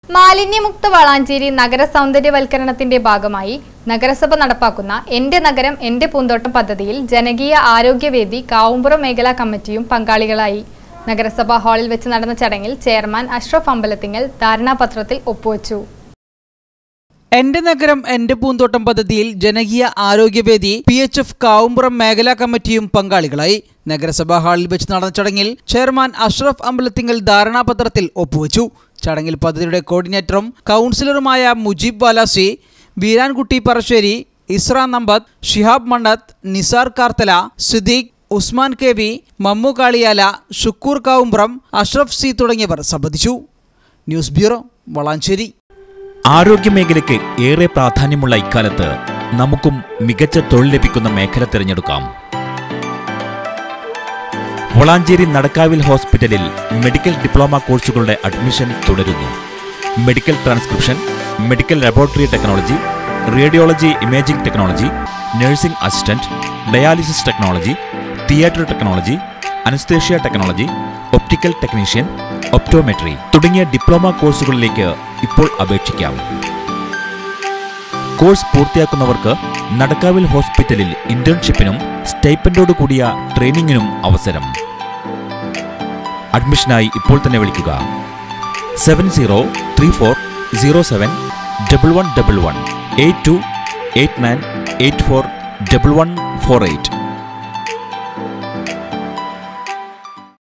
മാലിന്യമുക്ത വളാഞ്ചേരി നഗര സൗന്ദര്യവൽക്കരണത്തിന്റെ ഭാഗമായി നഗരസഭ നടപ്പാക്കുന്ന എന്റെ നഗരം എന്റെ പൂന്തോട്ടം പദ്ധതിയിൽ ജനകീയ ആരോഗ്യവേദി കാവുമ്പുറം മേഖലാ കമ്മിറ്റിയും പങ്കാളികളായി നഗരസഭാ ഹാളിൽ വെച്ച് നടന്ന ചടങ്ങിൽ ചെയർമാൻ അഷ്റഫ് അമ്പലത്തിങ്ങൽ ധാരണാപത്രത്തിൽ ഒപ്പുവച്ചു എന്റെ നഗരം എന്റെ പൂന്തോട്ടം പദ്ധതിയിൽ ജനകീയ ആരോഗ്യവേദി പി എച്ച് എഫ് കാവുമ്പുറം മേഖലാ കമ്മിറ്റിയും പങ്കാളികളായി നഗരസഭാ ഹാളിൽ വെച്ച് നടന്ന ചടങ്ങിൽ ചെയർമാൻ അഷ്റഫ് അമ്പലത്തിങ്കൽ ധാരണാപത്രത്തിൽ ഒപ്പുവച്ചു ചടങ്ങിൽ പദ്ധതിയുടെ കോർഡിനേറ്ററും കൗൺസിലറുമായ Mujeeb Valasi Veerankutty Parassery Isra Nambath Shihab Mannath Nisar Karthala Siddique Usman K V Mammu Kaliyala Shukkur Kavumbram Ashraf C തുടങ്ങിയവർ സംബന്ധിച്ചു ന്യൂസ് ബ്യൂറോ വളാഞ്ചേരി ആരോഗ്യമേഖലയ്ക്ക് ഏറെ പ്രാധാന്യമുള്ള ഇക്കാലത്ത് നമുക്കും മികച്ച തൊഴിൽ ലഭിക്കുന്ന മേഖല തിരഞ്ഞെടുക്കാം വളാഞ്ചേരി നടക്കാവിൽ ഹോസ്പിറ്റലിൽ മെഡിക്കൽ ഡിപ്ലോമ കോഴ്സുകളുടെ അഡ്മിഷൻ തുടരുന്നു medical transcription medical laboratory technology radiology imaging technology nursing assistant dialysis technology theatre technology anaesthesia technology optical technician optometry തുടങ്ങിയ ഡിപ്ലോമ കോഴ്സുകളിലേക്ക് ഇപ്പോൾ അപേക്ഷിക്കാം കോഴ്സ് പൂർത്തിയാക്കുന്നവർക്ക് നടക്കാവിൽ ഹോസ്പിറ്റലിൽ ഇന്റേൺഷിപ്പിനും സ്റ്റൈപ്പൻഡോട് കൂടിയ ട്രെയിനിങ്ങിനും അവസരം അഡ്മിഷനായി ഇപ്പോൾ തന്നെ വിളിക്കുക seven zero three four zero seven double one double one eight two eight nine eight four double one four eight